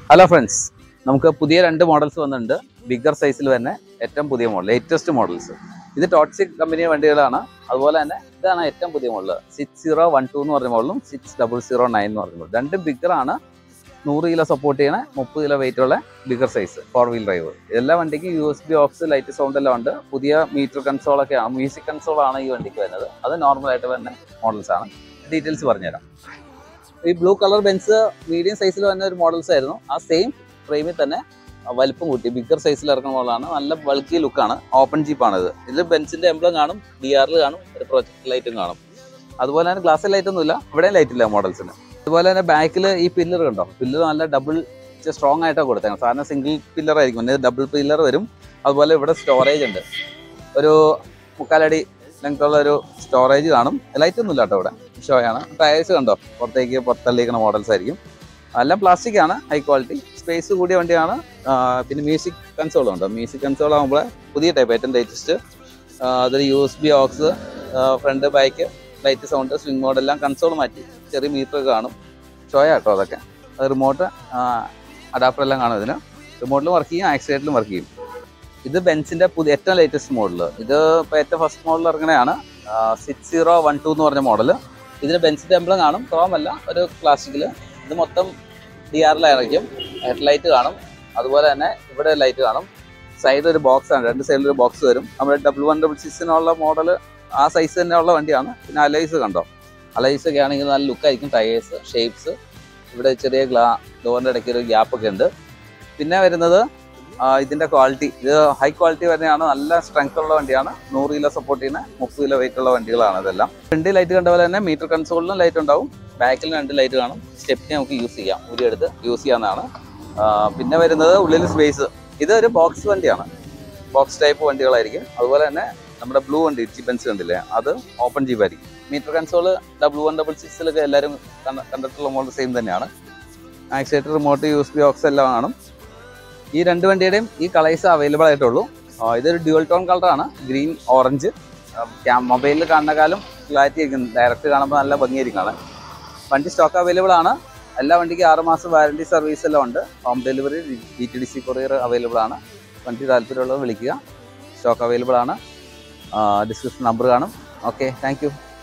hello friends നമുക്ക് പുതിയ രണ്ട് മോഡൽസ് വന്നിട്ടുണ്ട് ബിഗർ സൈസിൽ തന്നെ ഏറ്റവും പുതിയ മോഡൽ ലേറ്റസ്റ്റ് മോഡൽസ് ഇത് ടോട്സിക് കമ്പനി വണ്ടികളാണ് അതുപോലെ തന്നെ ഇതാണ് ഏറ്റവും പുതിയ model six zero one two എന്ന് പറഞ്ഞ മോഡലും സിക്സ് ഡബിൾ സീറോ നയൻ എന്ന് പറഞ്ഞ മോഡൽ രണ്ടും ബിഗർ ആണ് നൂറ് കിലോ സപ്പോർട്ട് ചെയ്യണ മുപ്പത് കിലോ വെയിറ്റ് ഉള്ള bigger size four wheel drive എല്ലാ വണ്ടിക്കും U S B AUX light sound എല്ലാം ഉണ്ട് പുതിയ മീറ്റർ കൺസോൾ ഒക്കെ ആണ് മ്യൂസിക് കൺസോൾ ആണ് ഈ വണ്ടിക്ക് വരുന്നത് അത് നോർമൽ ആയിട്ട് വരുന്ന മോഡൽസ് ആണ് ഡീറ്റെയിൽസ് പറഞ്ഞുതരാം ഈ ബ്ലൂ കളർ ബെൻസ് മീഡിയം സൈസിൽ വരുന്ന ഒരു മോഡൽസ് ആയിരുന്നു ആ സെയിം ഫ്രെയിമിൽ തന്നെ വലിപ്പം കൂട്ടി ബിഗർ സൈസിൽ ഇറക്കുന്ന മോഡലാണ് നല്ല ബൾക്കി ലുക്കാണ് ഓപ്പൺ ജീപ്പാണ് ഇത് ഇതിൽ ബെൻസിന്റെ എംബ്ലം കാണും ഡി ആറിൽ കാണും ഒരു പ്രൊജക്ട് ലൈറ്റും കാണും അതുപോലെ തന്നെ ഗ്ലാസ് ലൈറ്റ് ഒന്നുമില്ല ഇവിടെയും ലൈറ്റ് ഇല്ല മോഡൽസിന് അതുപോലെ തന്നെ ബാക്കിൽ ഈ പില്ലർ കണ്ടോ പില്ലർ നല്ല ഡബിൾ സ്ട്രോങ് ആയിട്ടാണ് കൊടുത്തേക്കുന്നത് സാധാരണ സിംഗിൾ പില്ലർ ആയിരിക്കും പിന്നെ ഡബിൾ പില്ലർ വരും അതുപോലെ ഇവിടെ സ്റ്റോറേജ് ഉണ്ട് ഒരു മുക്കാലടി ലെങ്ത് ഉള്ള ഒരു സ്റ്റോറേജ് കാണും ലൈറ്റ് ഒന്നും ഇല്ല കേട്ടോ ഇവിടെ ഷോയാണ് ടയേഴ്സ് കണ്ടോ പുറത്തേക്ക് പുറത്തള്ളിക്കുന്ന മോഡൽസ് ആയിരിക്കും എല്ലാം പ്ലാസ്റ്റിക് ആണ് ഹൈ ക്വാളിറ്റി സ്പേസ് കൂടിയ വണ്ടിയാണ് ആ, പിന്നെ മ്യൂസിക് കൺസോളും ഉണ്ട് മ്യൂസിക് കൺസോൾ ആകുമ്പോൾ പുതിയ ടൈപ്പ് ഏറ്റവും ലേറ്റസ്റ്റ് അതൊരു U S B AUX front back light sound swing mode എല്ലാം കൺസോൾ മാറ്റി ചെറിയ മീറ്റർ കാണും ഷോയ കേട്ടോ അതൊക്കെ അത് റിമോട്ട് അഡാപ്റ്റർ എല്ലാം കാണും ഇതിന് റിമോട്ടിലും വർക്ക് ചെയ്യും ആക്സിഡൻറ്റിലും വർക്ക് ചെയ്യും ഇത് ബെൻസിന്റെ പുതിയ ഏറ്റവും ലേറ്റസ്റ്റ് മോഡൽ ഇത് ഇപ്പോൾ ഏറ്റവും ഫസ്റ്റ് മോഡൽ ഇറങ്ങുന്നതാണ് സിക്സ് സീറോ വൺ ടു എന്ന് പറഞ്ഞ മോഡൽ ഇതിന് ബെൻസിന്റെ എംബ്ലം കാണും ക്രോം അല്ല ഒരു പ്ലാസ്റ്റിക്കിൽ ഇത് മൊത്തം ഡി ആറിലായിരിക്കും ഹെഡ്ലൈറ്റ് കാണും അതുപോലെ തന്നെ ഇവിടെ ലൈറ്റ് കാണും സൈഡ് ഒരു ബോക്സ് ആണ് രണ്ട് സൈഡിൽ ഒരു ബോക്സ് വരും നമ്മുടെ ഡബിൾ വൺ ഡബിൾ സിക്സിനുള്ള മോഡൽ ആ സൈസ് തന്നെ ഉള്ള വണ്ടിയാണ് പിന്നെ അലൈസ് കണ്ടോ അലൈസ് ഒക്കെ ആണെങ്കിൽ നല്ല ലുക്കായിരിക്കും ടയേഴ്സ് ഷേപ്സ് ഇവിടെ ചെറിയ ഗ്ലാ ഡോറിൻ്റെ ഇടയ്ക്ക് ഒരു ഗ്യാപ്പ് ഒക്കെ ഉണ്ട് പിന്നെ വരുന്നത് ആ, ഇതിന്റെ ക്വാളിറ്റി ഇത് ഹൈ ക്വാളിറ്റി തന്നെയാണ് നല്ല സ്ട്രെങ്ത് ഉള്ള വണ്ടിയാണ് നൂറ് കിലോ സപ്പോർട്ട് ചെയ്യുന്ന മുപ്പത് കിലോ വെയിറ്റ് ഉള്ള വണ്ടികളാണ് ഇതെല്ലാം ഫ്രണ്ട് ലൈറ്റ് കണ്ട പോലെ തന്നെ മീറ്റർ കൺസോളിലും ലൈറ്റ് ഉണ്ടാവും ബാക്കിൽ രണ്ട് ലൈറ്റ് കാണും സ്റ്റെപ്പിനെ നമുക്ക് യൂസ് ചെയ്യാം ഊരിയെടുത്ത് യൂസ് ചെയ്യാവുന്നതാണ് ആ, പിന്നെ വരുന്നത് ഉള്ളിൽ സ്പേസ് ഇത് ഒരു ബോക്സ് വണ്ടിയാണ് ബോക്സ് ടൈപ്പ് വണ്ടികളായിരിക്കും അതുപോലെ തന്നെ നമ്മുടെ ബ്ലൂ വണ്ടി ജിബൻസ് കണ്ടില്ലേ അത് ഓപ്പൺ ജീപ്പായിരിക്കും meter console double one double സിക്സിലൊക്കെ എല്ലാവരും കണ്ട- കണ്ടിട്ടുള്ള മോഡൽ സെയിം തന്നെയാണ് accelerator remote U S B AUX എല്ലാം കാണും ഈ രണ്ട് വണ്ടിയുടെയും ഈ കളേഴ്സ് അവൈലബിൾ ആയിട്ടുള്ളൂ ആ, ഇതൊരു ഡ്യുവൽ ടോൺ കളറാണ് ഗ്രീൻ ഓറഞ്ച് മൊബൈലിൽ കാണുന്നകാലം ക്ലാരിറ്റി ആയിരിക്കും ഡയറക്റ്റ് കാണുമ്പോൾ നല്ല ഭംഗിയായിരിക്കും കാണാൻ വണ്ടി സ്റ്റോക്ക് അവൈലബിൾ ആണ് എല്ലാ വണ്ടിക്കും ആറ് മാസം വാറണ്ടി സർവീസ് എല്ലാം ഉണ്ട് home delivery D T D C courier available ആണ് വണ്ടി താല്പര്യമുള്ളവർ വിളിക്കുക സ്റ്റോക്ക് അവൈലബിൾ ആണ് ഡിസ്ക്രിപ്ഷൻ നമ്പർ കാണും ഓക്കെ താങ്ക് യു